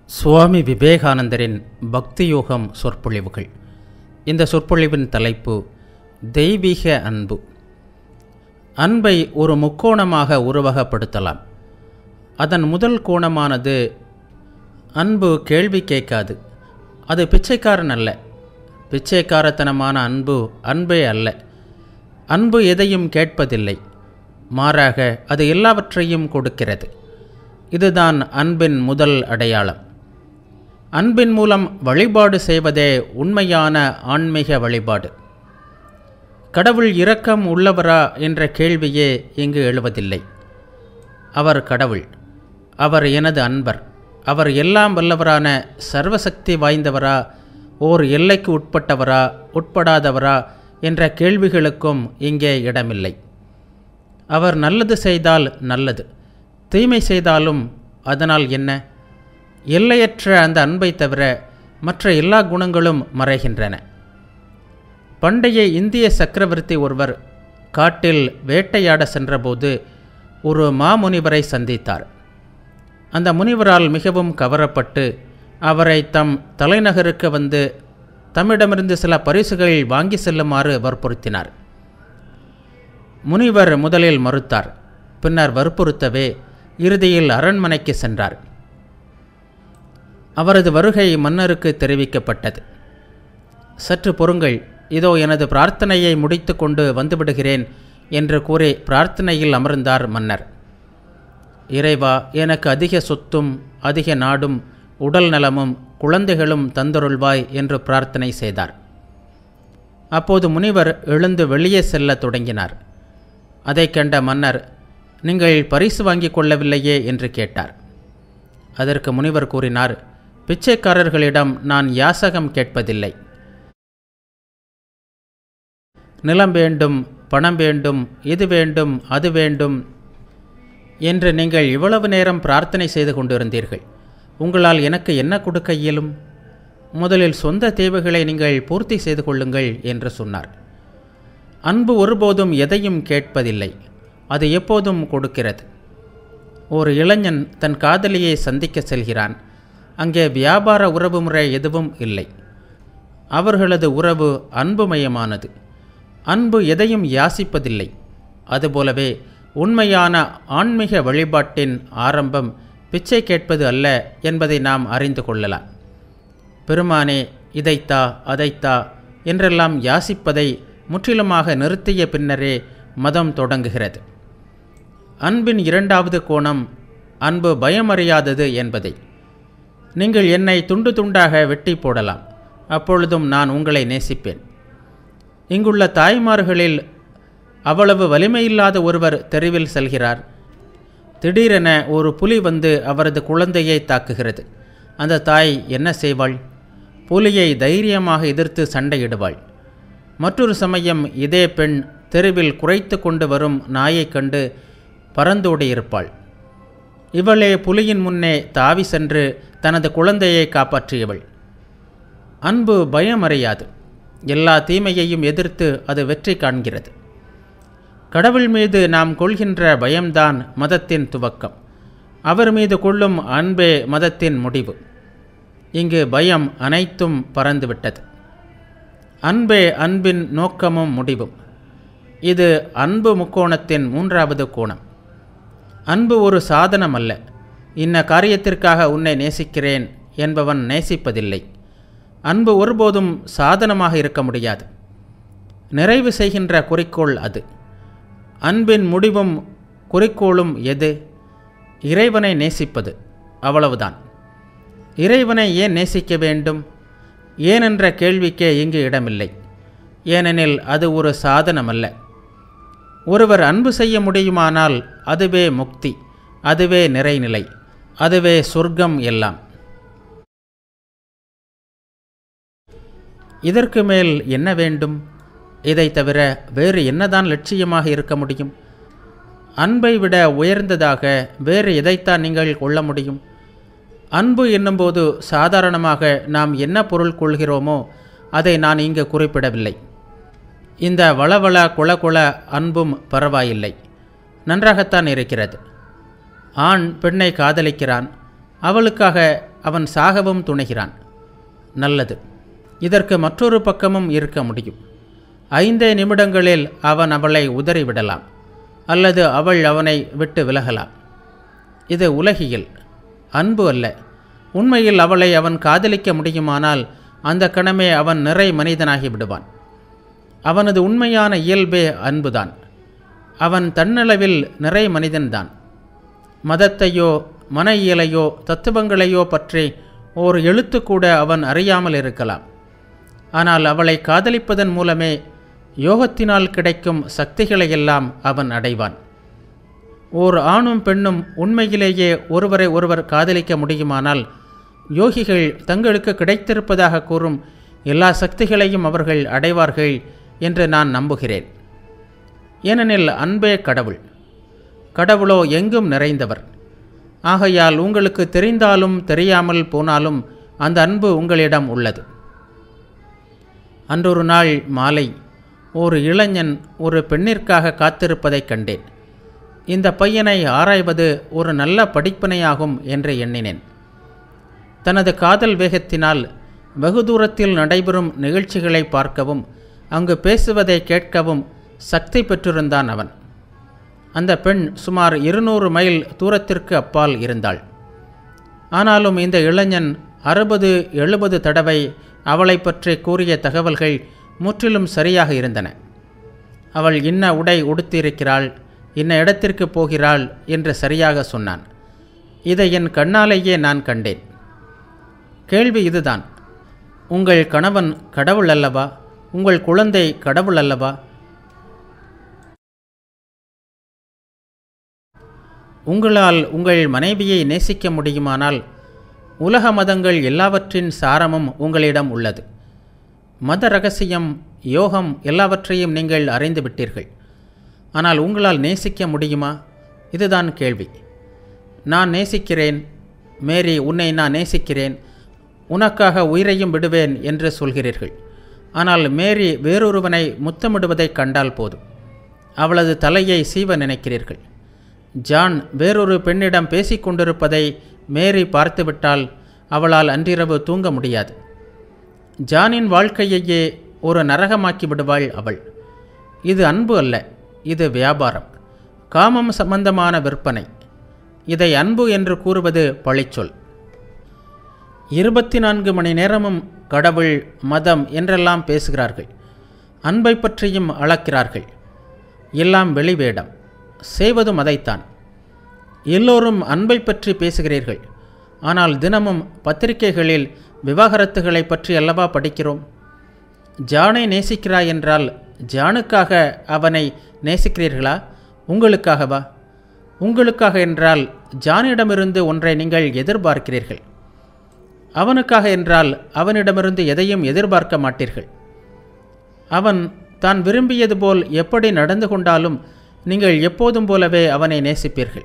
சுவாமி விவேகானந்தரின் பக்தி யோகம் சொற்பொழிவுகள் இந்த சொற்பொழிவின் தலைப்பு தெய்வீக அன்பு அன்பை ஒரு முக்கோணமாக உருவகப்படுத்தலாம் அதன் முதல் கோணமானது அன்பு கேள்வி கேட்காது அது பிச்சைக்காரன் அல்ல பிச்சைக்காரத்தனமான அன்பு அன்பே அல்ல அன்பு எதையும் கேட்பதில்லை மாறாக அது எல்லாவற்றையும் கொடுக்கிறது இதுதான் அன்பின் முதல் அடையாளம் அன்பின் மூலம் வழிபாடு செய்வதே உண்மையான ஆன்மீக வழிபாடு கடவுள் இரக்கம் உள்ளவரா என்ற கேள்வியே இங்கு எழுவதில்லை அவர் கடவுள் அவர் எனது அன்பர் அவர் எல்லாம் வல்லவரான சர்வசக்தி வாய்ந்தவரா ஓர் எல்லைக்கு உட்பட்டவரா உட்படாதவரா என்ற கேள்விகளுக்கும் இங்கே இடமில்லை அவர் நல்லது செய்தால் நல்லது தீமை செய்தாலும் அதனால் என்ன எல்லையற்ற அந்த அன்பை தவிர மற்ற எல்லா குணங்களும் மறைகின்றன பண்டைய இந்திய சக்கரவர்த்தி ஒருவர் காட்டில் வேட்டையாட சென்றபோது ஒரு மாமுனிவரை சந்தித்தார் அந்த முனிவரால் மிகவும் கவரப்பட்டு அவரை தம் தலைநகருக்கு வந்து தம்மிடமிருந்து சில பரிசுகள் வாங்கி செல்லுமாறு வற்புறுத்தினார் முனிவர் முதலில் மறுத்தார் பின்னர் வற்புறுத்தவே இறுதியில் அரண்மனைக்கு சென்றார் அவரது வருகை மன்னருக்கு தெரிவிக்கப்பட்டது சற்று பொறுங்கள் இதோ எனது பிரார்த்தனையை முடித்து கொண்டு வந்துவிடுகிறேன் என்று கூறி பிரார்த்தனையில் அமர்ந்தார் மன்னர் இறைவா எனக்கு அதிக சொத்தும் அதிக நாடும் உடல் நலமும் குழந்தைகளும் தந்தருள்வாய் என்று பிரார்த்தனை செய்தார் அப்போது முனிவர் எழுந்து வெளியே செல்லத் தொடங்கினார் அதை கண்ட மன்னர் நீங்கள் பரிசு வாங்கி கொள்ளவில்லையே என்று கேட்டார் அதற்கு முனிவர் கூறினார் பிச்சைக்காரர்களிடம் நான் யாசகம் கேட்பதில்லை நிலம் வேண்டும் பணம் வேண்டும் இது வேண்டும் அது வேண்டும் என்று நீங்கள் இவ்வளவு நேரம் பிரார்த்தனை செய்து கொண்டிருந்தீர்கள் உங்களால் எனக்கு என்ன கொடுக்க இயலும் முதலில் சொந்த தேவைகளை நீங்கள் பூர்த்தி செய்து கொள்ளுங்கள் என்று சொன்னார் அன்பு ஒருபோதும் எதையும் கேட்பதில்லை அது எப்போதும் கொடுக்கிறது ஒரு இளைஞன் தன் காதலியை சந்திக்க செல்கிறான் அங்கே வியாபார உறவு முறை எதுவும் இல்லை அவர்களது உறவு அன்புமயமானது அன்பு எதையும் யாசிப்பதில்லை அதுபோலவே உண்மையான ஆன்மீக வழிபாட்டின் ஆரம்பம் பிச்சை கேட்பது அல்ல என்பதை நாம் அறிந்து கொள்ளலாம் பெருமானே இதைத்தா அதைத்தா என்றெல்லாம் யாசிப்பதை முற்றிலுமாக நிறுத்திய பின்னரே மதம் தொடங்குகிறது அன்பின் இரண்டாவது கோணம் அன்பு பயமறியாதது என்பதை நீங்கள் என்னை துண்டு துண்டாக வெட்டி போடலாம் அப்பொழுதும் நான் உங்களை நேசிப்பேன் இங்குள்ள தாய்மார்களில் அவ்வளவு வலிமையில்லாத ஒருவர் தெருவில் செல்கிறார் திடீரென ஒரு புலி வந்து அவரது குழந்தையை தாக்குகிறது அந்த தாய் என்ன செய்வாள் புலியை தைரியமாக எதிர்த்து சண்டையிடுவாள் மற்றொரு சமயம் இதே பெண் தெருவில் குறைத்து கொண்டு வரும் நாயைக் கண்டு பறந்தோடி இருப்பாள் இவளே புலியின் முன்னே தாவி சென்று தனது குழந்தையை காப்பாற்றியவள் அன்பு பயமறியாது எல்லா தீமையையும் எதிர்த்து அது வெற்றி காண்கிறது கடவுள் மீது நாம் கொள்கின்ற பயம்தான் மதத்தின் துவக்கம் அவர் மீது கொள்ளும் அன்பே மதத்தின் முடிவு இங்கு பயம் அனைத்தும் பறந்துவிட்டது அன்பே அன்பின் நோக்கமும் முடிவும் இது அன்பு முக்கோணத்தின் மூன்றாவது கோணம் அன்பு ஒரு சாதனம் அல்ல இன்ன காரியத்திற்காக உன்னை நேசிக்கிறேன் என்பவன் நேசிப்பதில்லை அன்பு ஒருபோதும் சாதனமாக இருக்க முடியாது நிறைவு செய்கின்ற குறிக்கோள் அது அன்பின் முடிவும் குறிக்கோளும் எது இறைவனை நேசிப்பது அவ்வளவுதான் இறைவனை ஏன் நேசிக்க வேண்டும் ஏனென்ற கேள்விக்கே இங்கு இடமில்லை ஏனெனில் அது ஒரு சாதனம் அல்ல ஒருவர் அன்பு செய்ய முடியுமானால் அதுவே முக்தி அதுவே நிறைநிலை அதுவே சொர்க்கம் எல்லாம் இதற்கு மேல் என்ன வேண்டும் இதை தவிர வேறு என்னதான் லட்சியமாக இருக்க முடியும் அன்பை விட உயர்ந்ததாக வேறு எதைத்தான் நீங்கள் கொள்ள முடியும் அன்பு என்னும்போது சாதாரணமாக நாம் என்ன பொருள் கொள்கிறோமோ அதை நான் இங்கு குறிப்பிடவில்லை இந்த வளவள குல குல அன்பும் பரவாயில்லை நன்றாகத்தான் இருக்கிறது ஆண் பெண்ணை காதலிக்கிறான் அவளுக்காக அவன் சாகவும் துணைகிறான் நல்லது இதற்கு மற்றொரு பக்கமும் இருக்க முடியும் ஐந்தே நிமிடங்களில் அவன் அவளை உதறிவிடலாம் அல்லது அவள் அவனை விட்டு விலகலாம் இது உலகியல் அன்பு அல்ல உண்மையில் அவளை அவன் காதலிக்க முடியுமானால் அந்த கணமே அவன் நிறை மனிதனாகி விடுவான் அவனது உண்மையான இயல்பே அன்புதான் அவன் தன்னளவில் நிறை மனிதன்தான் மதத்தையோ மன இயலையோ தத்துவங்களையோ பற்றி ஓர் எழுத்து கூட அவன் அறியாமல் இருக்கலாம் ஆனால் அவளை காதலிப்பதன் மூலமே யோகத்தினால் கிடைக்கும் சக்திகளையெல்லாம் அவன் அடைவான் ஓர் ஆணும் பெண்ணும் உண்மையிலேயே ஒருவரை ஒருவர் காதலிக்க முடியுமானால் யோகிகள் தங்களுக்கு கிடைத்திருப்பதாக கூறும் எல்லா சக்திகளையும் அவர்கள் அடைவார்கள் என்று நான் நம்புகிறேன் ஏனெனில் அன்பே கடவுள் கடவுளோ எங்கும் நிறைந்தவர் ஆகையால் உங்களுக்கு தெரிந்தாலும் தெரியாமல் போனாலும் அந்த அன்பு உங்களிடம் உள்ளது அன்றொரு நாள் மாலை ஒரு இளைஞன் ஒரு பெண்ணிற்காக காத்திருப்பதைக் கண்டேன் இந்த பையனை ஆராய்வது ஒரு நல்ல படிப்பினையாகும் என்று எண்ணினேன் தனது காதல் வேகத்தினால் வெகு தூரத்தில் நடைபெறும் நிகழ்ச்சிகளை பார்க்கவும் அங்கு பேசுவதை கேட்கவும் சக்தி பெற்றிருந்தான் அவன் அந்த பெண் சுமார் இருநூறு மைல் தூரத்திற்கு அப்பால் இருந்தாள் ஆனாலும் இந்த இளைஞன் அறுபது எழுபது தடவை அவளை பற்றி கூறிய தகவல்கள் முற்றிலும் சரியாக இருந்தன அவள் இன்ன உடை உடுத்தியிருக்கிறாள் இன்ன இடத்திற்கு போகிறாள் என்று சரியாக சொன்னான் இதை என் கண்ணாலேயே நான் கண்டேன் கேள்வி இதுதான் உங்கள் கணவன் கடவுள் அல்லவா உங்கள் குழந்தை கடவுள் அல்லவா உங்களால் உங்கள் மனைவியை நேசிக்க முடியுமானால் உலக மதங்கள் எல்லாவற்றின் சாரமும் உங்களிடம் உள்ளது மத ரகசியம் யோகம் எல்லாவற்றையும் நீங்கள் அறிந்து விட்டீர்கள் ஆனால் உங்களால் நேசிக்க முடியுமா இதுதான் கேள்வி நான் நேசிக்கிறேன் மேரி உன்னை நான் நேசிக்கிறேன் உனக்காக உயிரையும் விடுவேன் என்று சொல்கிறீர்கள் ஆனால் மேரி வேறொருவனை முத்தமிடுவதைக் கண்டால் போதும் அவளது தலையை சீவ நினைக்கிறீர்கள் ஜான் வேறொரு பெண்ணிடம் பேசிக் கொண்டிருப்பதை மேரி பார்த்துவிட்டால் அவளால் அன்றிரவு தூங்க முடியாது ஜானின் வாழ்க்கையையே ஒரு நரகமாக்கி விடுவாள் அவள் இது அன்பு அல்ல இது வியாபாரம் காமம் சம்பந்தமான விற்பனை இதை அன்பு என்று கூறுவது பழிச்சொல் இருபத்தி நான்கு மணி நேரமும் கடவுள் மதம் என்றெல்லாம் பேசுகிறார்கள் அன்பை பற்றியும் அளக்கிறார்கள் எல்லாம் வெளிவேடம் செய்வதும் அதைத்தான் எல்லோரும் அன்பை பற்றி பேசுகிறீர்கள் ஆனால் தினமும் பத்திரிகைகளில் விவாகரத்துகளை பற்றி அல்லவா படிக்கிறோம் ஜானை நேசிக்கிறாய் என்றால் ஜானுக்காக அவனை நேசிக்கிறீர்களா உங்களுக்காகவா உங்களுக்காக என்றால் ஜானிடமிருந்து ஒன்றை நீங்கள் எதிர்பார்க்கிறீர்கள் அவனுக்காக என்றால் அவனிடமிருந்து எதையும் எதிர்பார்க்க மாட்டீர்கள் அவன் தான் விரும்பியது போல் எப்படி நடந்து கொண்டாலும் நீங்கள் எப்போதும் போலவே அவனை நேசிப்பீர்கள்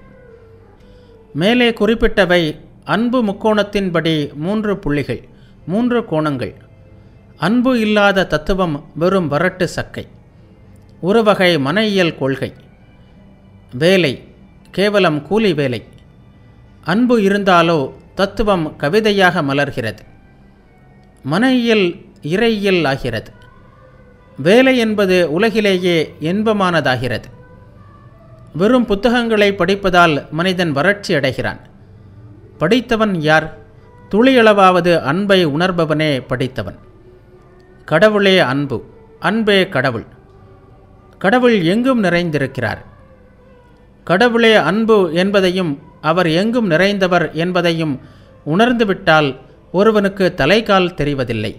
மேலே குறிப்பிட்டவை அன்பு முக்கோணத்தின்படி மூன்று புள்ளிகள் மூன்று கோணங்கள் அன்பு இல்லாத தத்துவம் வெறும் வரட்டு சக்கை ஒரு வகை மன இயல் கொள்கை வேலை கேவலம் கூலி வேலை அன்பு இருந்தாலோ தத்துவம் கவிதையாக மலர்கிறது மன இயல் இறையியல் ஆகிறது வேலை என்பது உலகிலேயே இன்பமானதாகிறது வெறும் புத்தகங்களை படிப்பதால் மனிதன் வறட்சி அடைகிறான் படித்தவன் யார் துளியளவாவது அன்பை உணர்பவனே படித்தவன் கடவுளே அன்பு அன்பே கடவுள் கடவுள் எங்கும் நிறைந்திருக்கிறார் கடவுளே அன்பு என்பதையும் அவர் எங்கும் நிறைந்தவர் என்பதையும் உணர்ந்துவிட்டால் ஒருவனுக்கு தலைகால் தெரிவதில்லை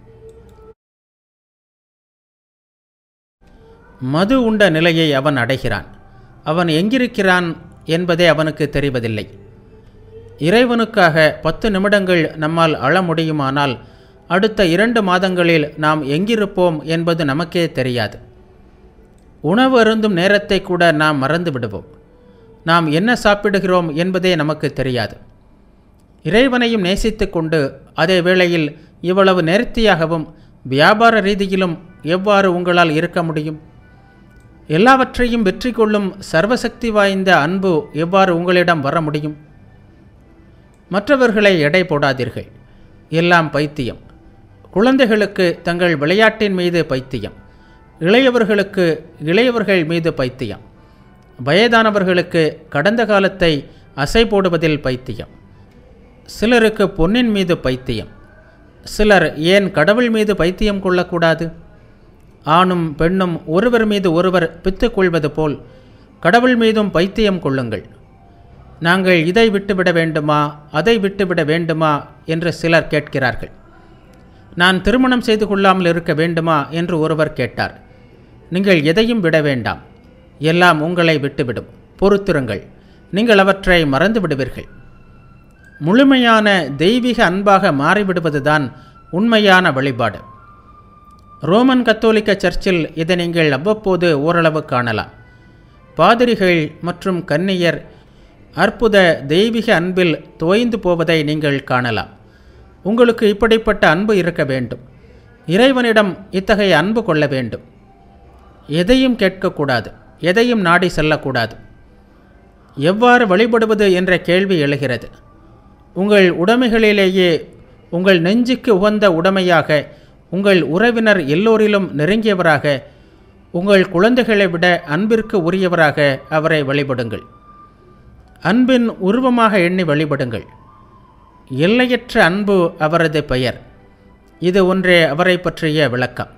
மது உண்ட நிலையை அவன் அடைகிறான் அவன் எங்கிருக்கிறான் என்பதே அவனுக்கு தெரிவதில்லை இறைவனுக்காக பத்து நிமிடங்கள் நம்மால் அழ முடியுமானால் அடுத்த இரண்டு மாதங்களில் நாம் எங்கிருப்போம் என்பது நமக்கே தெரியாது உணவு அருந்தும் நேரத்தை கூட நாம் மறந்து விடுவோம் நாம் என்ன சாப்பிடுகிறோம் என்பதே நமக்கு தெரியாது இறைவனையும் நேசித்து கொண்டு அதே வேளையில் இவ்வளவு நேர்த்தியாகவும் வியாபார ரீதியிலும் எவ்வாறு உங்களால் இருக்க முடியும் எல்லாவற்றையும் வெற்றி கொள்ளும் சர்வசக்தி வாய்ந்த அன்பு எவ்வாறு உங்களிடம் வர முடியும் மற்றவர்களை எடை போடாதீர்கள் எல்லாம் பைத்தியம் குழந்தைகளுக்கு தங்கள் விளையாட்டின் மீது பைத்தியம் இளையவர்களுக்கு இளையவர்கள் மீது பைத்தியம் வயதானவர்களுக்கு கடந்த காலத்தை அசை போடுவதில் பைத்தியம் சிலருக்கு பொன்னின் மீது பைத்தியம் சிலர் ஏன் கடவுள் மீது பைத்தியம் கொள்ளக்கூடாது ஆணும் பெண்ணும் ஒருவர் மீது ஒருவர் பித்துக் கொள்வது போல் கடவுள் மீதும் பைத்தியம் கொள்ளுங்கள் நாங்கள் இதை விட்டுவிட வேண்டுமா அதை விட்டுவிட வேண்டுமா என்று சிலர் கேட்கிறார்கள் நான் திருமணம் செய்து கொள்ளாமல் இருக்க வேண்டுமா என்று ஒருவர் கேட்டார் நீங்கள் எதையும் விட வேண்டாம் எல்லாம் உங்களை விட்டுவிடும் பொறுத்திருங்கள் நீங்கள் அவற்றை மறந்து விடுவீர்கள் முழுமையான தெய்வீக அன்பாக மாறிவிடுவதுதான் உண்மையான வழிபாடு ரோமன் கத்தோலிக்க சர்ச்சில் இதை நீங்கள் அவ்வப்போது ஓரளவு காணலாம் பாதிரிகள் மற்றும் கன்னியர் அற்புத தெய்வீக அன்பில் தோய்ந்து போவதை நீங்கள் காணலாம் உங்களுக்கு இப்படிப்பட்ட அன்பு இருக்க வேண்டும் இறைவனிடம் இத்தகைய அன்பு கொள்ள வேண்டும் எதையும் கேட்கக்கூடாது எதையும் நாடி செல்லக்கூடாது எவ்வாறு வழிபடுவது என்ற கேள்வி எழுகிறது உங்கள் உடைமைகளிலேயே உங்கள் நெஞ்சுக்கு உகந்த உடைமையாக உங்கள் உறவினர் எல்லோரிலும் நெருங்கியவராக உங்கள் குழந்தைகளை விட அன்பிற்கு உரியவராக அவரை வழிபடுங்கள் அன்பின் உருவமாக எண்ணி வழிபடுங்கள் எல்லையற்ற அன்பு அவரது பெயர் இது ஒன்றே அவரை பற்றிய விளக்கம்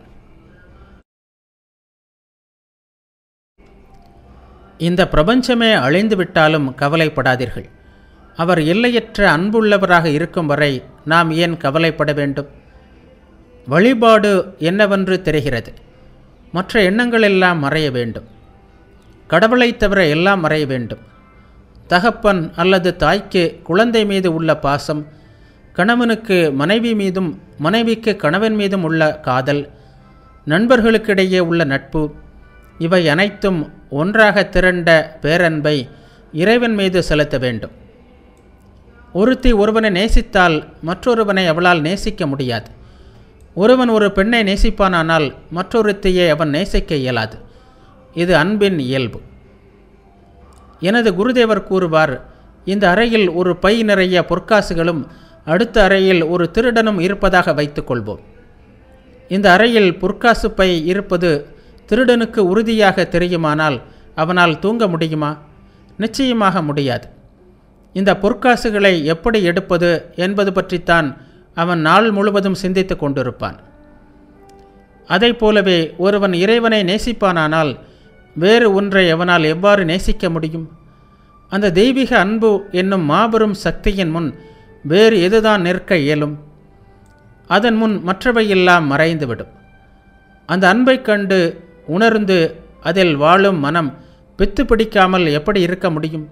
இந்த பிரபஞ்சமே அழிந்துவிட்டாலும் கவலைப்படாதீர்கள் அவர் எல்லையற்ற அன்புள்ளவராக இருக்கும் வரை நாம் ஏன் கவலைப்பட வேண்டும் வழிபாடு என்னவென்று தெரிகிறது மற்ற எண்ணங்கள் எல்லாம் மறைய வேண்டும் கடவுளை தவிர எல்லாம் மறைய வேண்டும் தகப்பன் அல்லது தாய்க்கு குழந்தை மீது உள்ள பாசம் கணவனுக்கு மனைவி மீதும் மனைவிக்கு கணவன் மீதும் உள்ள காதல் நண்பர்களுக்கிடையே உள்ள நட்பு இவை அனைத்தும் ஒன்றாக திரண்ட பேரன்பை இறைவன் மீது செலுத்த வேண்டும் ஒருத்தி ஒருவனை நேசித்தால் மற்றொருவனை அவளால் நேசிக்க முடியாது ஒருவன் ஒரு பெண்ணை நேசிப்பானானால் மற்றொருத்தியை அவன் நேசிக்க இயலாது இது அன்பின் இயல்பு எனது குருதேவர் கூறுவார் இந்த அறையில் ஒரு பை நிறைய பொற்காசுகளும் அடுத்த அறையில் ஒரு திருடனும் இருப்பதாக வைத்துக்கொள்வோம் இந்த அறையில் பொற்காசு பை இருப்பது திருடனுக்கு உறுதியாக தெரியுமானால் அவனால் தூங்க முடியுமா நிச்சயமாக முடியாது இந்த பொற்காசுகளை எப்படி எடுப்பது என்பது பற்றித்தான் அவன் நாள் முழுவதும் சிந்தித்து கொண்டிருப்பான் அதை போலவே ஒருவன் இறைவனை நேசிப்பானானால் வேறு ஒன்றை அவனால் எவ்வாறு நேசிக்க முடியும் அந்த தெய்வீக அன்பு என்னும் மாபெரும் சக்தியின் முன் வேறு எதுதான் நிற்க இயலும் அதன் முன் மற்றவையெல்லாம் மறைந்துவிடும் அந்த அன்பைக் கண்டு உணர்ந்து அதில் வாழும் மனம் பித்து பிடிக்காமல் எப்படி இருக்க முடியும்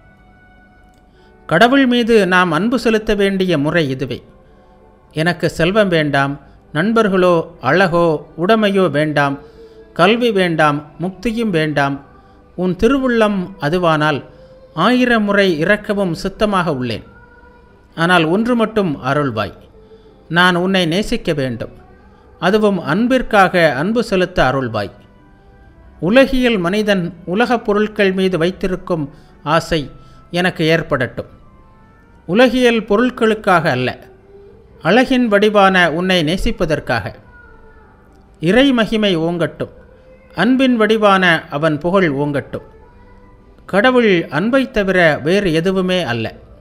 கடவுள் மீது நாம் அன்பு செலுத்த வேண்டிய முறை இதுவே எனக்கு செல்வம் வேண்டாம் நண்பர்களோ அழகோ உடைமையோ வேண்டாம் கல்வி வேண்டாம் முக்தியும் வேண்டாம் உன் திருவுள்ளம் அதுவானால் ஆயிரம் முறை இறக்கவும் சித்தமாக உள்ளேன் ஆனால் ஒன்று மட்டும் அருள்வாய் நான் உன்னை நேசிக்க வேண்டும் அதுவும் அன்பிற்காக அன்பு செலுத்த அருள்வாய் உலகியல் மனிதன் உலகப் பொருட்கள் மீது வைத்திருக்கும் ஆசை எனக்கு ஏற்படட்டும் உலகியல் பொருட்களுக்காக அல்ல அழகின் வடிவான உன்னை நேசிப்பதற்காக இறை மகிமை ஓங்கட்டும் அன்பின் வடிவான அவன் புகழ் ஓங்கட்டும் கடவுள் அன்பை தவிர வேறு எதுவுமே அல்ல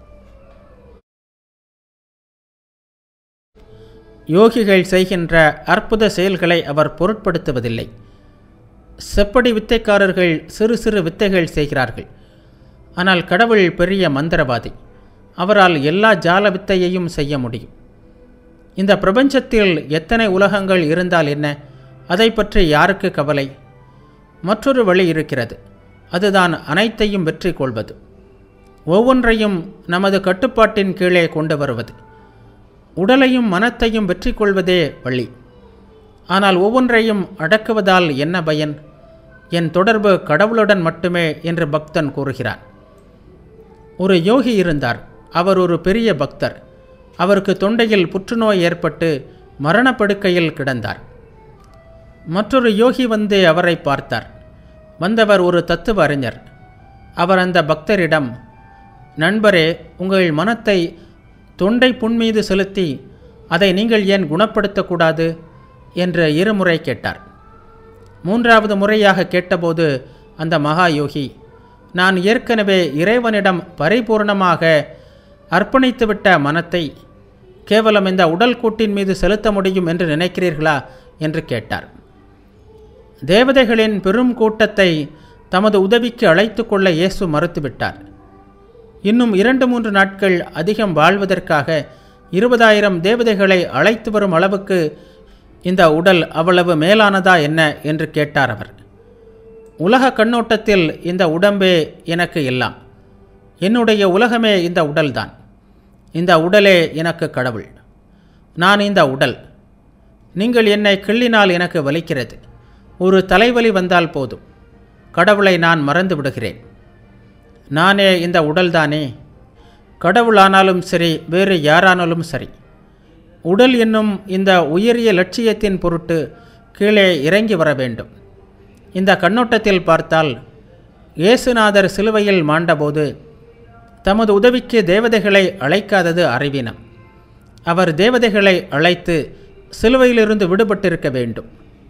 யோகிகள் செய்கின்ற அற்புத செயல்களை அவர் பொருட்படுத்துவதில்லை செப்படி வித்தைக்காரர்கள் சிறு சிறு வித்தைகள் செய்கிறார்கள் ஆனால் கடவுள் பெரிய மந்திரவாதி அவரால் எல்லா ஜால வித்தையையும் செய்ய முடியும் இந்த பிரபஞ்சத்தில் எத்தனை உலகங்கள் இருந்தால் என்ன அதை பற்றி யாருக்கு கவலை மற்றொரு வழி இருக்கிறது அதுதான் அனைத்தையும் வெற்றி கொள்வது ஒவ்வொன்றையும் நமது கட்டுப்பாட்டின் கீழே கொண்டு வருவது உடலையும் மனத்தையும் வெற்றி கொள்வதே வழி ஆனால் ஒவ்வொன்றையும் அடக்குவதால் என்ன பயன் என் தொடர்பு கடவுளுடன் மட்டுமே என்று பக்தன் கூறுகிறான் ஒரு யோகி இருந்தார் அவர் ஒரு பெரிய பக்தர் அவருக்கு தொண்டையில் புற்றுநோய் ஏற்பட்டு மரணப்படுக்கையில் கிடந்தார் மற்றொரு யோகி வந்து அவரை பார்த்தார் வந்தவர் ஒரு தத்துவ அறிஞர் அவர் அந்த பக்தரிடம் நண்பரே உங்கள் மனத்தை தொண்டை புண் மீது செலுத்தி அதை நீங்கள் ஏன் குணப்படுத்தக்கூடாது என்று இருமுறை கேட்டார் மூன்றாவது முறையாக கேட்டபோது அந்த மகா யோகி நான் ஏற்கனவே இறைவனிடம் பரிபூர்ணமாக அர்ப்பணித்துவிட்ட மனத்தை கேவலம் இந்த உடல் கூட்டின் மீது செலுத்த முடியும் என்று நினைக்கிறீர்களா என்று கேட்டார் தேவதைகளின் பெரும் கூட்டத்தை தமது உதவிக்கு அழைத்து கொள்ள இயேசு மறுத்துவிட்டார் இன்னும் இரண்டு மூன்று நாட்கள் அதிகம் வாழ்வதற்காக இருபதாயிரம் தேவதைகளை அழைத்து வரும் அளவுக்கு இந்த உடல் அவ்வளவு மேலானதா என்ன என்று கேட்டார் அவர் உலக கண்ணோட்டத்தில் இந்த உடம்பே எனக்கு எல்லாம் என்னுடைய உலகமே இந்த உடல்தான் இந்த உடலே எனக்கு கடவுள் நான் இந்த உடல் நீங்கள் என்னை கிள்ளினால் எனக்கு வலிக்கிறது ஒரு தலைவலி வந்தால் போதும் கடவுளை நான் மறந்து விடுகிறேன் நானே இந்த உடல்தானே கடவுளானாலும் சரி வேறு யாரானாலும் சரி உடல் என்னும் இந்த உயரிய லட்சியத்தின் பொருட்டு கீழே இறங்கி வர வேண்டும் இந்த கண்ணோட்டத்தில் பார்த்தால் இயேசுநாதர் சிலுவையில் மாண்டபோது தமது உதவிக்கு தேவதைகளை அழைக்காதது அறிவீனம் அவர் தேவதைகளை அழைத்து சிலுவையிலிருந்து விடுபட்டிருக்க வேண்டும்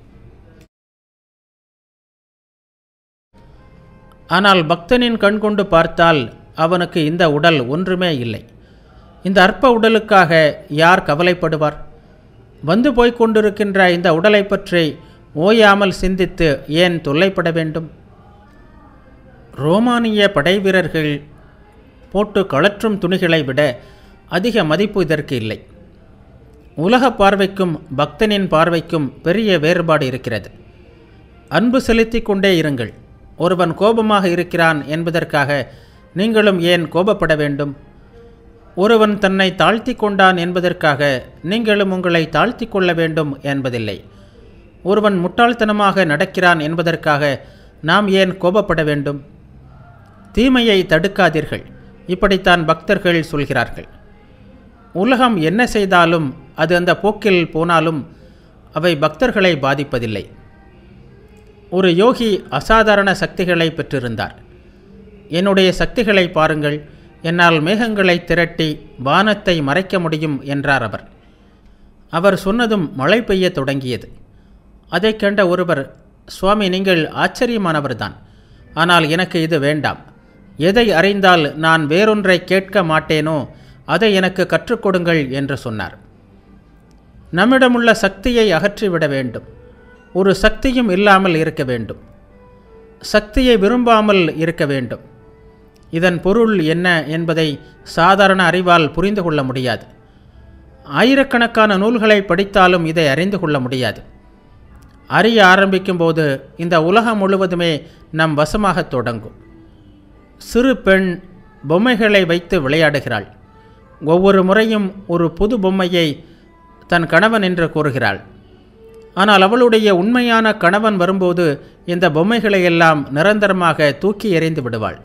ஆனால் பக்தனின் கண் கொண்டு பார்த்தால் அவனுக்கு இந்த உடல் ஒன்றுமே இல்லை இந்த அற்ப உடலுக்காக யார் கவலைப்படுவார் வந்து போய்க் கொண்டிருக்கின்ற இந்த உடலை பற்றி ஓயாமல் சிந்தித்து ஏன் தொல்லைப்பட வேண்டும் ரோமானிய படைவீரர்கள் போட்டு கழற்றும் துணிகளை விட அதிக மதிப்பு இதற்கு இல்லை உலக பார்வைக்கும் பக்தனின் பார்வைக்கும் பெரிய வேறுபாடு இருக்கிறது அன்பு செலுத்தி கொண்டே இருங்கள் ஒருவன் கோபமாக இருக்கிறான் என்பதற்காக நீங்களும் ஏன் கோபப்பட வேண்டும் ஒருவன் தன்னை தாழ்த்தி கொண்டான் என்பதற்காக நீங்களும் உங்களை தாழ்த்தி கொள்ள வேண்டும் என்பதில்லை ஒருவன் முட்டாள்தனமாக நடக்கிறான் என்பதற்காக நாம் ஏன் கோபப்பட வேண்டும் தீமையை தடுக்காதீர்கள் இப்படித்தான் பக்தர்கள் சொல்கிறார்கள் உலகம் என்ன செய்தாலும் அது அந்த போக்கில் போனாலும் அவை பக்தர்களை பாதிப்பதில்லை ஒரு யோகி அசாதாரண சக்திகளை பெற்றிருந்தார் என்னுடைய சக்திகளை பாருங்கள் என்னால் மேகங்களை திரட்டி வானத்தை மறைக்க முடியும் என்றார் அவர் அவர் சொன்னதும் மழை பெய்யத் தொடங்கியது அதைக் கண்ட ஒருவர் சுவாமி நீங்கள் ஆச்சரியமானவர்தான் ஆனால் எனக்கு இது வேண்டாம் எதை அறிந்தால் நான் வேறொன்றை கேட்க மாட்டேனோ அதை எனக்கு கற்றுக் கொடுங்கள் என்று சொன்னார் நம்மிடமுள்ள சக்தியை அகற்றிவிட வேண்டும் ஒரு சக்தியும் இல்லாமல் இருக்க வேண்டும் சக்தியை விரும்பாமல் இருக்க வேண்டும் இதன் பொருள் என்ன என்பதை சாதாரண அறிவால் புரிந்து கொள்ள முடியாது ஆயிரக்கணக்கான நூல்களை படித்தாலும் இதை அறிந்து கொள்ள முடியாது அறிய ஆரம்பிக்கும்போது இந்த உலகம் முழுவதுமே நம் வசமாக தொடங்கும் சிறு பெண் பொம்மைகளை வைத்து விளையாடுகிறாள் ஒவ்வொரு முறையும் ஒரு புது பொம்மையை தன் கணவன் என்று கூறுகிறாள் ஆனால் அவளுடைய உண்மையான கணவன் வரும்போது இந்த பொம்மைகளை எல்லாம் நிரந்தரமாக தூக்கி எறிந்து விடுவாள்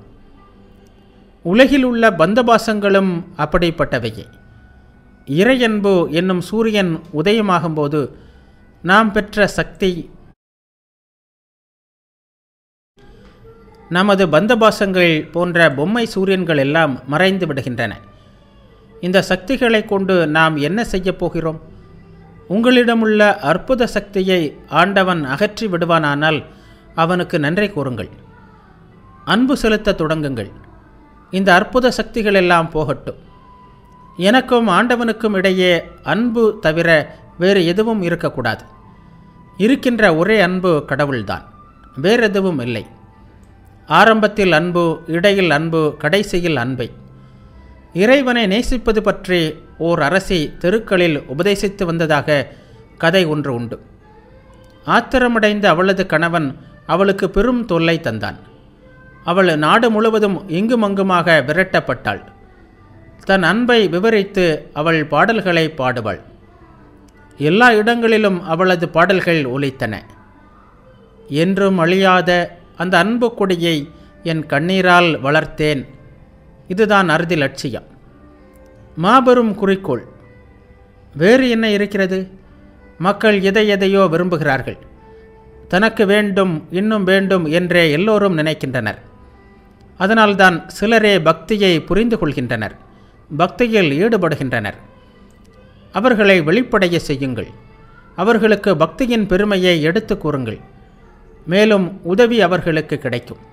உலகில் உள்ள பந்தபாசங்களும் அப்படிப்பட்டவையே இறையன்பு என்னும் சூரியன் உதயமாகும்போது நாம் பெற்ற சக்தி நமது பந்தபாசங்கள் போன்ற பொம்மை சூரியன்கள் எல்லாம் மறைந்து விடுகின்றன இந்த சக்திகளை கொண்டு நாம் என்ன செய்யப் போகிறோம் உங்களிடமுள்ள அற்புத சக்தியை ஆண்டவன் அகற்றி விடுவானானால் அவனுக்கு நன்றி கூறுங்கள் அன்பு செலுத்த தொடங்குங்கள் இந்த அற்புத சக்திகள் எல்லாம் போகட்டும் எனக்கும் ஆண்டவனுக்கும் இடையே அன்பு தவிர வேறு எதுவும் இருக்கக்கூடாது இருக்கின்ற ஒரே அன்பு கடவுள்தான் வேறு எதுவும் இல்லை ஆரம்பத்தில் அன்பு இடையில் அன்பு கடைசியில் அன்பை இறைவனை நேசிப்பது பற்றி ஓர் அரசி தெருக்களில் உபதேசித்து வந்ததாக கதை ஒன்று உண்டு ஆத்திரமடைந்த அவளது கணவன் அவளுக்கு பெரும் தொல்லை தந்தான் அவள் நாடு முழுவதும் இங்குமங்குமாக விரட்டப்பட்டாள் தன் அன்பை விவரித்து அவள் பாடல்களை பாடுவாள் எல்லா இடங்களிலும் அவளது பாடல்கள் ஒலித்தன என்றும் அழியாத அந்த அன்பு கொடியை என் கண்ணீரால் வளர்த்தேன் இதுதான் அறுதி லட்சியம் மாபெரும் குறிக்கோள் வேறு என்ன இருக்கிறது மக்கள் எதை எதையோ விரும்புகிறார்கள் தனக்கு வேண்டும் இன்னும் வேண்டும் என்றே எல்லோரும் நினைக்கின்றனர் அதனால்தான் சிலரே பக்தியை புரிந்து கொள்கின்றனர் பக்தியில் ஈடுபடுகின்றனர் அவர்களை வெளிப்படைய செய்யுங்கள் அவர்களுக்கு பக்தியின் பெருமையை எடுத்து கூறுங்கள் மேலும் உதவி அவர்களுக்கு கிடைக்கும்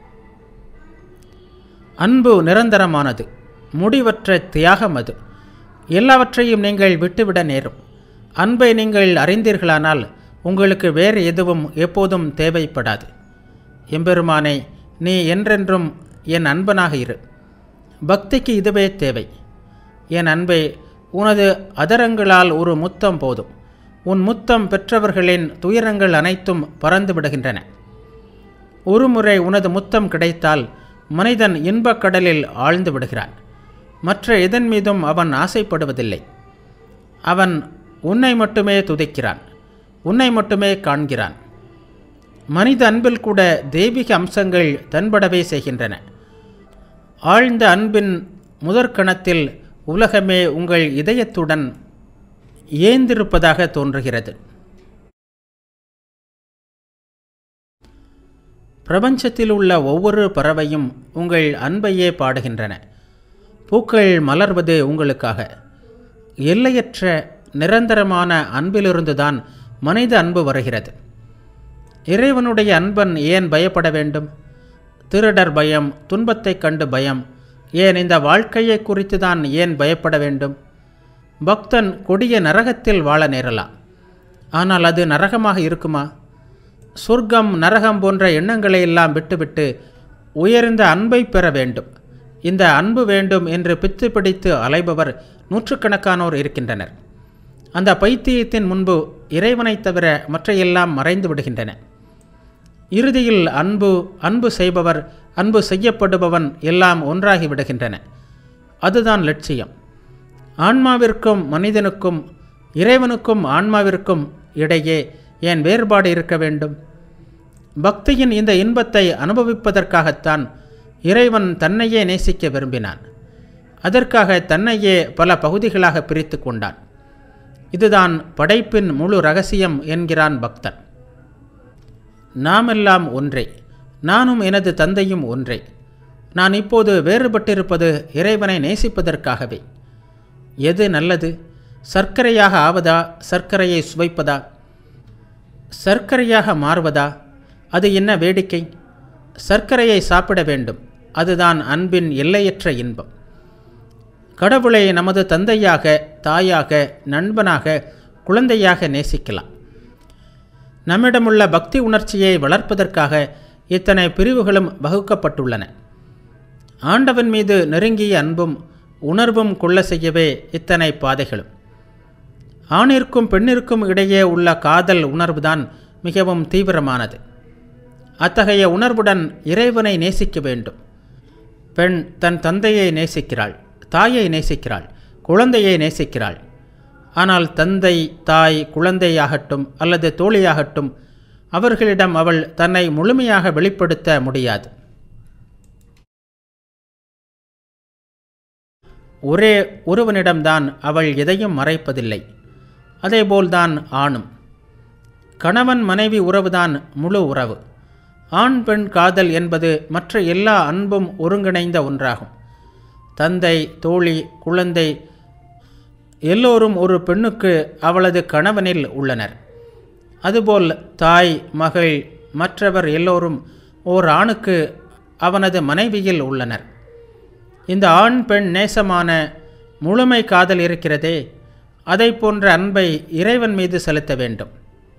அன்பு நிரந்தரமானது முடிவற்ற தியாகம் அது எல்லாவற்றையும் நீங்கள் விட்டுவிட நேரும் அன்பை நீங்கள் அறிந்தீர்களானால் உங்களுக்கு வேறு எதுவும் எப்போதும் தேவைப்படாது எம்பெருமானே நீ என்றென்றும் என் அன்பனாக இரு பக்திக்கு இதுவே தேவை என் அன்பே உனது அதரங்களால் ஒரு முத்தம் போதும் உன் முத்தம் பெற்றவர்களின் துயரங்கள் அனைத்தும் பறந்து விடுகின்றன ஒருமுறை உனது முத்தம் கிடைத்தால் மனிதன் இன்பக் கடலில் ஆழ்ந்து விடுகிறான் மற்ற எதன் மீதும் அவன் ஆசைப்படுவதில்லை அவன் உன்னை மட்டுமே துதிக்கிறான் உன்னை மட்டுமே காண்கிறான் மனித அன்பில் கூட தெய்வீக அம்சங்கள் தென்படவே செய்கின்றன ஆழ்ந்த அன்பின் முதற்கணத்தில் உலகமே உங்கள் இதயத்துடன் ஏந்திருப்பதாக தோன்றுகிறது பிரபஞ்சத்தில் உள்ள ஒவ்வொரு பறவையும் உங்கள் அன்பையே பாடுகின்றன பூக்கள் மலர்வது உங்களுக்காக எல்லையற்ற நிரந்தரமான அன்பிலிருந்துதான் மனித அன்பு வருகிறது இறைவனுடைய அன்பன் ஏன் பயப்பட வேண்டும் திருடர் பயம் துன்பத்தைக் கண்டு பயம் ஏன் இந்த வாழ்க்கையை குறித்து தான் ஏன் பயப்பட வேண்டும் பக்தன் கொடிய நரகத்தில் வாழ நேரலாம் ஆனால் அது நரகமாக இருக்குமா சொர்க்கம் நரகம் போன்ற எண்ணங்களை எல்லாம் விட்டுவிட்டு உயர்ந்த அன்பை பெற வேண்டும் இந்த அன்பு வேண்டும் என்று பித்து பிடித்து அலைபவர் நூற்றுக்கணக்கானோர் இருக்கின்றனர் அந்த பைத்தியத்தின் முன்பு இறைவனைத் தவிர மற்ற எல்லாம் மறைந்து விடுகின்றன இறுதியில் அன்பு அன்பு செய்பவர் அன்பு செய்யப்படுபவன் எல்லாம் ஒன்றாகி விடுகின்றன அதுதான் லட்சியம் ஆன்மாவிற்கும் மனிதனுக்கும் இறைவனுக்கும் ஆன்மாவிற்கும் இடையே ஏன் வேறுபாடு இருக்க வேண்டும் பக்தியின் இந்த இன்பத்தை அனுபவிப்பதற்காகத்தான் இறைவன் தன்னையே நேசிக்க விரும்பினான் அதற்காக தன்னையே பல பகுதிகளாக பிரித்து கொண்டான் இதுதான் படைப்பின் முழு ரகசியம் என்கிறான் பக்தன் நாமெல்லாம் ஒன்றே நானும் எனது தந்தையும் ஒன்றே நான் இப்போது வேறுபட்டிருப்பது இறைவனை நேசிப்பதற்காகவே எது நல்லது சர்க்கரையாக ஆவதா சர்க்கரையை சுவைப்பதா சர்க்கரையாக மாறுவதா அது என்ன வேடிக்கை சர்க்கரையை சாப்பிட வேண்டும் அதுதான் அன்பின் எல்லையற்ற இன்பம் கடவுளை நமது தந்தையாக தாயாக நண்பனாக குழந்தையாக நேசிக்கலாம் நம்மிடமுள்ள பக்தி உணர்ச்சியை வளர்ப்பதற்காக இத்தனை பிரிவுகளும் வகுக்கப்பட்டுள்ளன ஆண்டவன் மீது நெருங்கிய அன்பும் உணர்வும் கொள்ள செய்யவே இத்தனை பாதைகளும் ஆணிற்கும் பெண்ணிற்கும் இடையே உள்ள காதல் உணர்வுதான் மிகவும் தீவிரமானது அத்தகைய உணர்வுடன் இறைவனை நேசிக்க வேண்டும் பெண் தன் தந்தையை நேசிக்கிறாள் தாயை நேசிக்கிறாள் குழந்தையை நேசிக்கிறாள் ஆனால் தந்தை தாய் குழந்தையாகட்டும் அல்லது தோழியாகட்டும் அவர்களிடம் அவள் தன்னை முழுமையாக வெளிப்படுத்த முடியாது ஒரே ஒருவனிடம்தான் அவள் எதையும் மறைப்பதில்லை அதேபோல்தான் ஆணும் கணவன் மனைவி உறவுதான் முழு உறவு ஆண் பெண் காதல் என்பது மற்ற எல்லா அன்பும் ஒருங்கிணைந்த ஒன்றாகும் தந்தை தோழி குழந்தை எல்லோரும் ஒரு பெண்ணுக்கு அவளது கணவனில் உள்ளனர் அதுபோல் தாய் மகள் மற்றவர் எல்லோரும் ஓர் ஆணுக்கு அவனது மனைவியில் உள்ளனர் இந்த ஆண் பெண் நேசமான முழுமை காதல் இருக்கிறதே அதை போன்ற அன்பை இறைவன் மீது செலுத்த வேண்டும்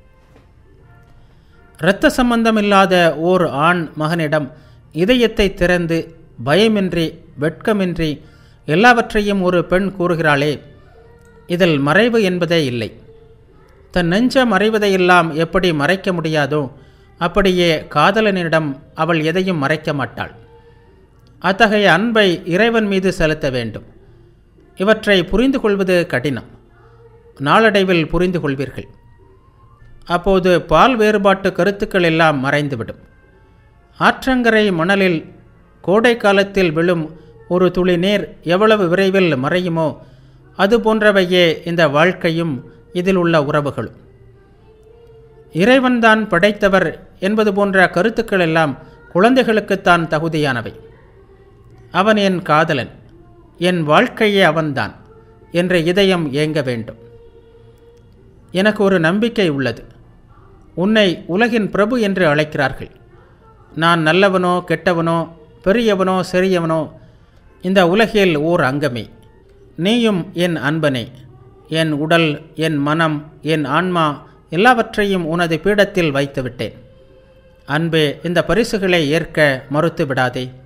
இரத்த சம்பந்தமில்லாத ஓர் ஆண் மகனிடம் இதயத்தை திறந்து பயமின்றி வெட்கமின்றி எல்லாவற்றையும் ஒரு பெண் கூறுகிறாளே இதில் மறைவு என்பதே இல்லை தன் நெஞ்ச மறைவதையெல்லாம் எப்படி மறைக்க முடியாதோ அப்படியே காதலனிடம் அவள் எதையும் மறைக்க மாட்டாள் அத்தகைய அன்பை இறைவன் மீது செலுத்த வேண்டும் இவற்றை புரிந்து கொள்வது கடினம் நாளடைவில் புரிந்து கொள்வீர்கள் அப்போது பால் வேறுபாட்டு கருத்துக்கள் எல்லாம் மறைந்துவிடும் ஆற்றங்கரை மணலில் கோடை காலத்தில் விழும் ஒரு துளி நீர் எவ்வளவு விரைவில் மறையுமோ அது போன்றவையே இந்த வாழ்க்கையும் இதில் உள்ள உறவுகளும் இறைவன்தான் படைத்தவர் என்பது போன்ற கருத்துக்கள் எல்லாம் குழந்தைகளுக்குத்தான் தகுதியானவை அவன் என் காதலன் என் வாழ்க்கையே அவன்தான் என்ற இதயம் ஏங்க வேண்டும் எனக்கு ஒரு நம்பிக்கை உள்ளது உன்னை உலகின் பிரபு என்று அழைக்கிறார்கள் நான் நல்லவனோ கெட்டவனோ பெரியவனோ சிறியவனோ இந்த உலகில் ஓர் அங்கமே நீயும் என் அன்பனே என் உடல் என் மனம் என் ஆன்மா எல்லாவற்றையும் உனது பீடத்தில் வைத்து விட்டேன் அன்பே இந்த பரிசுகளை ஏற்க மறுத்து விடாதே